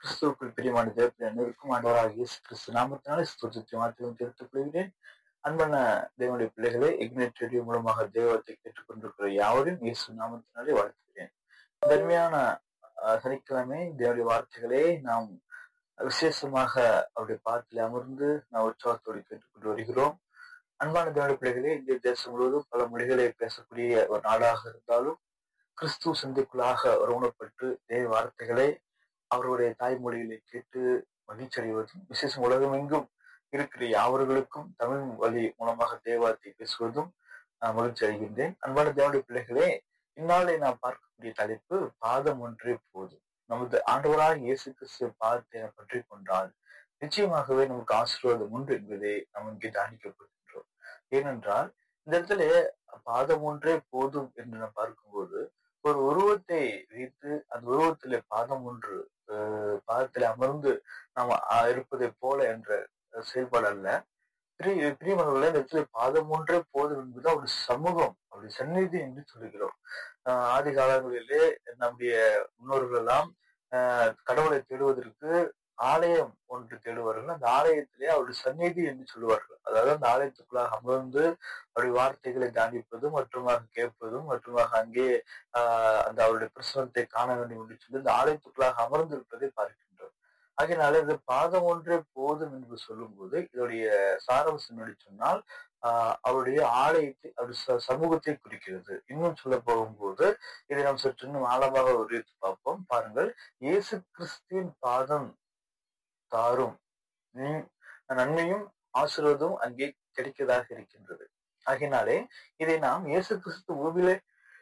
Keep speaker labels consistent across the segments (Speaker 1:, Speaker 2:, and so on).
Speaker 1: கிறிஸ்துவுக்குள் பிரியமான தேவத்தில் அனைவருக்கும் ஆண்டவராக இயேசு கிறிஸ்து நாமத்தினாலே ஸ்தோத்திரத்தை மாற்றவும் தெரிவித்துக் கொள்கிறேன் அன்பான தேவனுடைய பிள்ளைகளை இக்னேட் ரேடியோ மூலமாக தேவத்தை கேட்டுக்கொண்டிருக்கிற யாவரையும் இயேசு நாமத்தினாலே வாழ்த்துகிறேன் தன்மையான சனிக்கிழமை தேவனுடைய வார்த்தைகளை நாம் விசேஷமாக அவருடைய பாட்டில் அமர்ந்து நாம் உற்சாகத்தோடு கேட்டுக்கொண்டு வருகிறோம் அன்பான தேவனுடைய பிள்ளைகளே இந்திய தேசம் முழுவதும் பல மொழிகளை பேசக்கூடிய ஒரு நாடாக இருந்தாலும் கிறிஸ்துவ சந்தைக்குள்ளாக உணவப்பட்டு தேவ வார்த்தைகளை அவருடைய தாய்மொழிகளை கேட்டு மகிழ்ச்சி அடைவதும் விசேஷம் உலகம் எங்கும் இருக்கிற யாவர்களுக்கும் தமிழ் வழி மூலமாக தேவார்த்தை பேசுவதும் நான் மகிழ்ச்சி அடைகின்றேன் அன்பான தேவனுடைய பிள்ளைகளே இந்நாளை நாம் பார்க்கக்கூடிய தலைப்பு பாதம் ஒன்றே போதும் நமது ஆண்டவராக இயேசு கிறிஸ்து பாதத்தை பற்றி கொண்டால் நிச்சயமாகவே நமக்கு ஆசீர்வாதம் உண்டு என்பதை நாம் இங்கே தானிக்கப்படுகின்றோம் ஏனென்றால் இந்த இடத்துல பாதம் ஒன்றே போதும் என்று நாம் பார்க்கும்போது ஒரு உருவத்தை வைத்து அந்த உருவத்திலே பாதம் ஒன்று பாதத்தில் அமர்ந்து நாம் இருப்பதை போல என்ற செயல்பாடு அல்ல பிரிய பிரியமனவர்களே இந்த இடத்துல பாதம் ஒன்றே போதும் என்பது ஒரு சமூகம் அவருடைய சந்நிதி என்று சொல்லுகிறோம் ஆதி காலங்களிலே நம்முடைய முன்னோர்கள் எல்லாம் கடவுளை தேடுவதற்கு ஆலயம் ஒன்று தேடுவார்கள் அந்த ஆலயத்திலே அவருடைய சந்நிதி என்று சொல்லுவார்கள் அதாவது அந்த ஆலயத்துக்குள்ளாக அமர்ந்து அவருடைய வார்த்தைகளை தாண்டிப்பதும் மற்றுமாக கேட்பதும் மற்றுமாக அங்கே ஆஹ் அந்த அவருடைய பிரசனத்தை காண வேண்டும் என்று சொல்லி இந்த ஆலயத்துக்குள்ளாக அமர்ந்து இருப்பதை பார்க்கின்றோம் ஆகையினால இந்த பாதம் ஒன்றே போதும் என்று சொல்லும் போது இதோடைய சாரவசம் என்று சொன்னால் ஆஹ் அவருடைய ஆலயத்தை அவருடைய சமூகத்தை குறிக்கிறது இன்னும் சொல்ல போகும்போது இதை நாம் சற்று இன்னும் ஆழமாக உரைத்து பார்ப்போம் பாருங்கள் இயேசு கிறிஸ்துவின் பாதம் தாரும் நன்மையும் ஆசிர்வதும் அங்கே கிடைக்கதாக இருக்கின்றது ஆகினாலே இதை நாம் இயேசு கிறிஸ்து பூமியிலே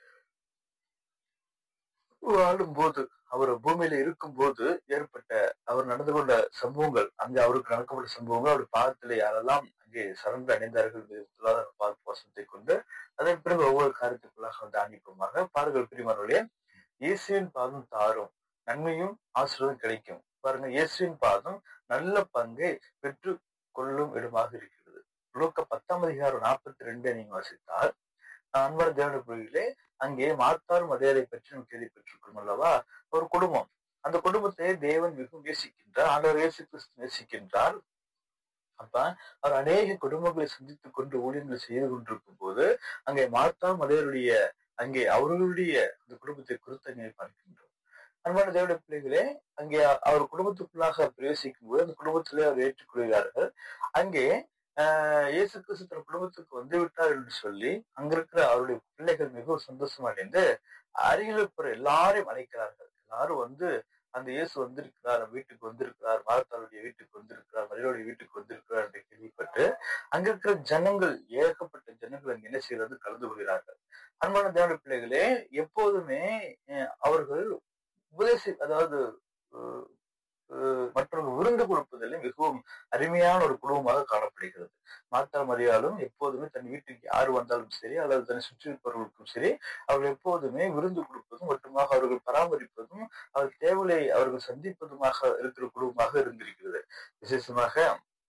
Speaker 1: வாழும் போது அவர் பூமியில இருக்கும் போது ஏற்பட்ட அவர் நடந்து கொண்ட சம்பவங்கள் அங்கே அவருக்கு நடக்கப்பட்ட சம்பவங்கள் அவருடைய பாதத்திலே யாரெல்லாம் அங்கே சரண்டு அடைந்தார்கள் வசனத்தை கொண்டு அதன் பிறகு ஒவ்வொரு காரியத்துக்குள்ளாக தானிப்போமாக பாருங்கள் பிரிமானோடைய இயேசுவின் பாதம் தாரும் நன்மையும் ஆசிர்வாதம் கிடைக்கும் பாருங்க இயேசுவின் பாதம் நல்ல பங்கை பெற்று கொள்ளும் இடமாக இருக்கிறது லோக்க பத்தாம் அதிகாரம் நாற்பத்தி ரெண்டு நீங்க வாசித்தால் அன்பான தேவன பிள்ளைகளே அங்கே மாத்தார் மதையரை பற்றி நம்ம கேள்விப்பட்டிருக்கோம் அல்லவா ஒரு குடும்பம் அந்த குடும்பத்தை தேவன் மிகவும் நேசிக்கின்றார் ஆண்டவர் இயேசு கிறிஸ்து நேசிக்கின்றார் அப்ப அவர் அநேக குடும்பங்களை சந்தித்துக் கொண்டு ஊழியங்களை செய்து கொண்டிருக்கும் போது அங்கே மாத்தார் மதையருடைய அங்கே அவர்களுடைய அந்த குடும்பத்தை குறித்து அங்கே பார்க்கின்றோம் அன்பான தேவட பிள்ளைகளே அங்கே அவர் குடும்பத்துக்குள்ளாக பிரவேசிக்கும் போது அந்த குடும்பத்திலே அவர் ஏற்றுக்கொள்கிறார்கள் அங்கே இயேசு கிறிஸ்து தன் குடும்பத்துக்கு வந்து விட்டார் என்று சொல்லி அங்க இருக்கிற அவருடைய பிள்ளைகள் மிகவும் சந்தோஷம் அடைந்து அருகில் இருக்கிற எல்லாரையும் அழைக்கிறார்கள் எல்லாரும் வந்து அந்த இயேசு வந்திருக்கிறார் வீட்டுக்கு வந்திருக்கிறார் மாரத்தாளுடைய வீட்டுக்கு வந்திருக்கிறார் மரியோடைய வீட்டுக்கு வந்திருக்கிறார் என்று கேள்விப்பட்டு அங்க இருக்கிற ஜனங்கள் ஏகப்பட்ட ஜனங்கள் அங்க என்ன செய்யறது கலந்து கொள்கிறார்கள் அன்பான தேவன பிள்ளைகளே எப்போதுமே அவர்கள் உபதேசி அதாவது மற்றவர்கள் விருந்து கொடுப்பதில் மிகவும் அருமையான ஒரு குடும்பமாக காணப்படுகிறது மாத்தா மரியாலும் எப்போதுமே தன் வீட்டுக்கு யார் வந்தாலும் சரி அல்லது தன்னை சுற்றி இருப்பவர்களுக்கும் சரி அவர்கள் எப்போதுமே விருந்து கொடுப்பதும் மட்டுமாக அவர்கள் பராமரிப்பதும் அவர் தேவலை அவர்கள் சந்திப்பதுமாக இருக்கிற குடும்பமாக இருந்திருக்கிறது விசேஷமாக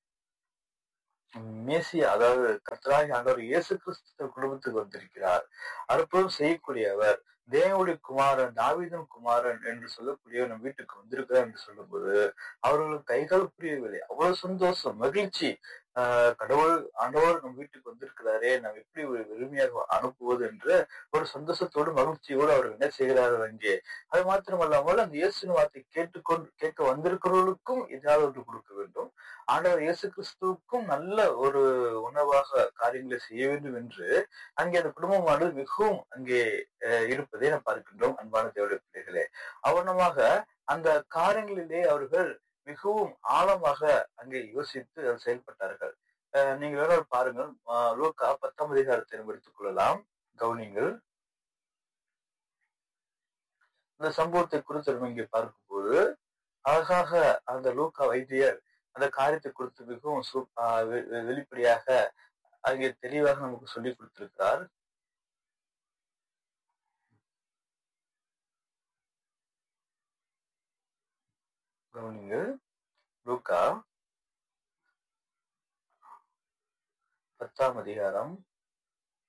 Speaker 1: மேசியா அதாவது கர்த்தராகி ஆண்டவர் இயேசு கிறிஸ்து குடும்பத்துக்கு வந்திருக்கிறார் அற்புதம் செய்யக்கூடியவர் தேவனுடைய குமாரன் தாவிதன் குமாரன் என்று சொல்லக்கூடிய நம் வீட்டுக்கு வந்திருக்கிறார் என்று சொல்லும்போது அவர்களுக்கு கைகால் புரியவில்லை அவ்வளவு சந்தோஷம் மகிழ்ச்சி ஆஹ் கடவுள் ஆண்டவர் நம் வீட்டுக்கு வந்திருக்கிறாரே நாம் எப்படி ஒரு வெறுமையாக அனுப்புவது என்று ஒரு சந்தோஷத்தோடு மகிழ்ச்சியோடு அவர் என்ன செய்கிறார்கள் அங்கே அது மாத்திரமல்லாமல் அந்த இயேசுவின் வார்த்தை கேட்டுக்கொண்டு கேட்க வந்திருக்கிறவர்களுக்கும் ஏதாவது ஒன்று கொடுக்க வேண்டும் ஆண்டவர் இயேசு கிறிஸ்துவுக்கும் நல்ல ஒரு உணவாக காரியங்களை செய்ய வேண்டும் என்று அங்கே அந்த குடும்பமானது மிகவும் அங்கே இருப்பதை நாம் பார்க்கின்றோம் அன்பான தேவடைய பிள்ளைகளே அவனமாக அந்த காரியங்களிலே அவர்கள் மிகவும் ஆழமாக அங்கே யோசித்து செயல்பட்டார்கள் நீங்கள் வேற பாருங்கள் லோக்கா பத்தாம் அதிகாரத்தை நம்ம எடுத்துக் கொள்ளலாம் கவுனிங்கள் இந்த சம்பவத்தை குறித்து நம்ம இங்கே பார்க்கும்போது அழகாக அந்த லூக்கா வைத்தியர் அந்த காரியத்தை குறித்து மிகவும் வெளிப்படையாக அங்கே தெளிவாக நமக்கு சொல்லிக் கொடுத்திருக்கிறார் கவனிங்கள் லூக்கா பத்தாம் அதிகாரம்